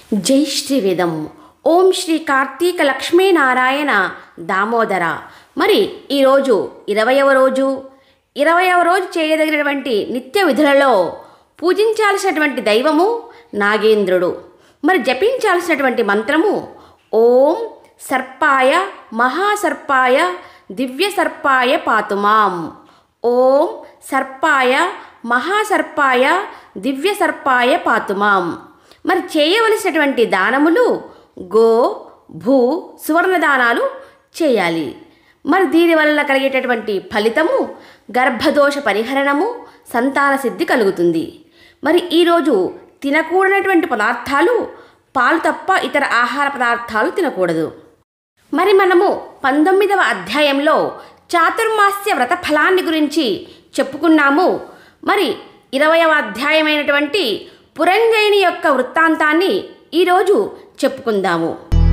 జై శ్రీవేదం ఓం శ్రీ కార్తీక లక్ష్మీనారాయణ దామోదర మరి ఈరోజు ఇరవయవ రోజు ఇరవయవ రోజు చేయదగినటువంటి నిత్య విధులలో పూజించాల్సినటువంటి దైవము నాగేంద్రుడు మరి జపించాల్సినటువంటి మంత్రము ఓం సర్పాయ మహాసర్పాయ దివ్య సర్పాయ పాతుమాం ఓం సర్పాయ మహాసర్పాయ దివ్య సర్పాయ పాతుమాం మరి చేయవలసినటువంటి దానములు గో భూ సువర్ణ దానాలు చేయాలి మరి దీనివల్ల కలిగేటటువంటి ఫలితము గర్భదోష పరిహరణము సంతాన సిద్ధి కలుగుతుంది మరి ఈరోజు తినకూడనటువంటి పదార్థాలు పాలు తప్ప ఇతర ఆహార పదార్థాలు తినకూడదు మరి మనము పంతొమ్మిదవ అధ్యాయంలో చాతుర్మాస్య వ్రత ఫలాన్ని గురించి చెప్పుకున్నాము మరి ఇరవయవ అధ్యాయమైనటువంటి పురంజయుని యొక్క వృత్తాంతాన్ని ఈరోజు చెప్పుకుందాము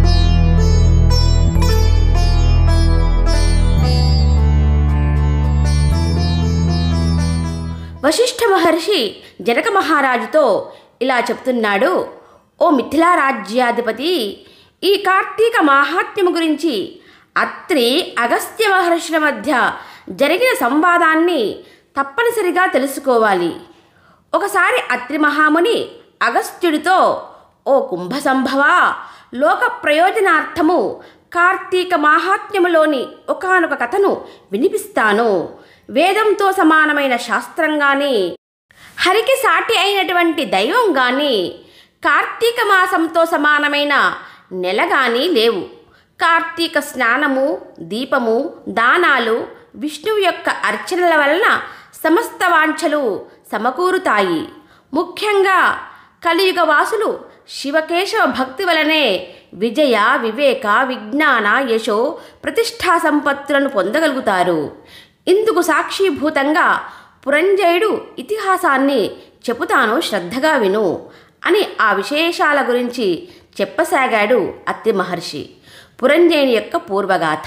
వశిష్ఠ మహర్షి జనక మహారాజుతో ఇలా చెప్తున్నాడు ఓ మిథిలా రాజ్యాధిపతి ఈ కార్తీక మాహాత్మ్యము గురించి అత్రి అగస్త్య మహర్షుల మధ్య జరిగిన సంవాదాన్ని తప్పనిసరిగా తెలుసుకోవాలి ఒకసారి అత్రి మహాముని అగస్త్యుడితో ఓ కుంభ సంభవ లోక ప్రయోజనార్థము కార్తీక మాహాత్మ్యములోని ఒకానొక కథను వినిపిస్తాను వేదంతో సమానమైన శాస్త్రం గాని హరికి సాటి అయినటువంటి దైవం గాని కార్తీక మాసంతో సమానమైన నెల గాని లేవు కార్తీక స్నానము దీపము దానాలు విష్ణువు యొక్క అర్చనల వలన సమస్త వాంఛలు సమకూరుతాయి ముఖ్యంగా కలియుగ వాసులు శివకేశవ భక్తి వలనే విజయ వివేక విజ్ఞాన యశో ప్రతిష్టా సంపత్తులను పొందగలుగుతారు ఇందుకు సాక్షిభూతంగా పురంజయుడు ఇతిహాసాన్ని చెబుతాను శ్రద్ధగా విను అని ఆ విశేషాల గురించి చెప్పసాగాడు అత్రి మహర్షి పురంజయుని యొక్క పూర్వగాథ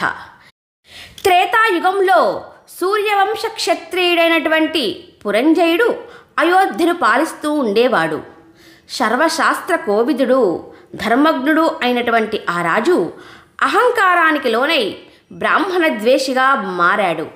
త్రేతాయుగంలో సూర్యవంశ క్షత్రియుడైనటువంటి పురంజయుడు అయోధ్యను పాలిస్తూ ఉండేవాడు సర్వశాస్త్ర కోవిదుడు ధర్మజ్ఞుడు అయినటువంటి ఆ రాజు అహంకారానికి లోనై బ్రాహ్మణ ద్వేషిగా మారాడు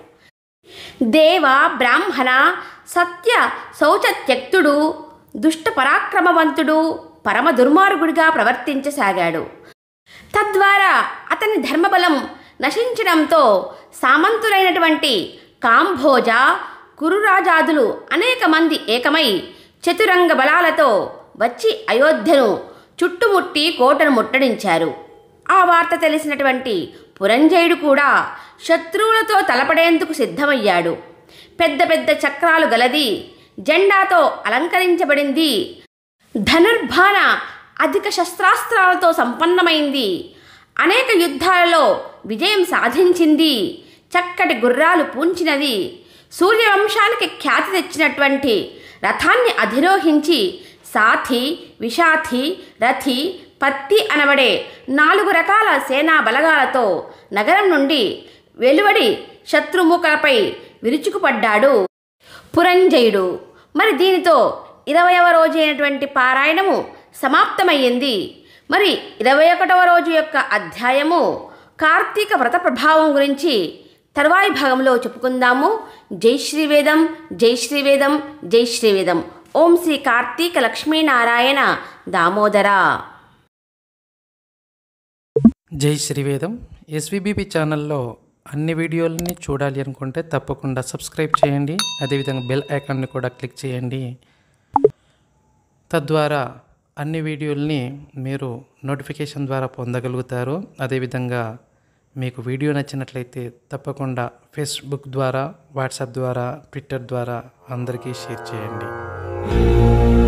దేవ బ్రాహ్మణ సత్య శౌచత్యక్తుడు దుష్ట పరాక్రమవంతుడు పరమ దుర్మార్గుడిగా ప్రవర్తించసాగాడు తద్వారా అతని ధర్మబలం నశించడంతో సామంతులైనటువంటి కాంభోజ కురురాజాదులు అనేక మంది ఏకమై చతురంగ బలాలతో వచ్చి అయోధ్యను చుట్టుముట్టి కోటను ముట్టడించారు ఆ వార్త తెలిసినటువంటి పురంజయుడు కూడా శత్రువులతో తలపడేందుకు సిద్ధమయ్యాడు పెద్ద పెద్ద చక్రాలు గలది జెండాతో అలంకరించబడింది ధనుర్బాణ అధిక శస్త్రాస్త్రాలతో సంపన్నమైంది అనేక యుద్ధాలలో విజయం సాధించింది చక్కటి గుర్రాలు పూంచినది సూర్యవంశానికి ఖ్యాతి తెచ్చినటువంటి రథాన్ని అధిరోహించి సాథి విషాథి రథి పత్తి అనబడే నాలుగు రకాల సేనా బలగాలతో నగరం నుండి వెలువడి శత్రుముఖలపై విరుచుకుపడ్డాడు పురంజయుడు మరి దీనితో ఇరవయవ రోజు అయినటువంటి పారాయణము సమాప్తమయ్యింది మరి ఇరవై ఒకటవ రోజు యొక్క అధ్యాయము కార్తీక వ్రత ప్రభావం గురించి తర్వాయి భాగంలో చెప్పుకుందాము జై శ్రీవేదం జై శ్రీవేదం జై శ్రీవేదం ఓం శ్రీ కార్తీక లక్ష్మీనారాయణ దామోదర జై శ్రీవేదం ఎస్విబిపి ఛానల్లో అన్ని వీడియోలని చూడాలి అనుకుంటే తప్పకుండా సబ్స్క్రైబ్ చేయండి అదేవిధంగా బెల్ ఐకాన్ని కూడా క్లిక్ చేయండి తద్వారా అన్ని వీడియోల్ని మీరు నోటిఫికేషన్ ద్వారా పొందగలుగుతారు అదేవిధంగా మీకు వీడియో నచ్చినట్లయితే తప్పకుండా ఫేస్బుక్ ద్వారా వాట్సాప్ ద్వారా ట్విట్టర్ ద్వారా అందరికీ షేర్ చేయండి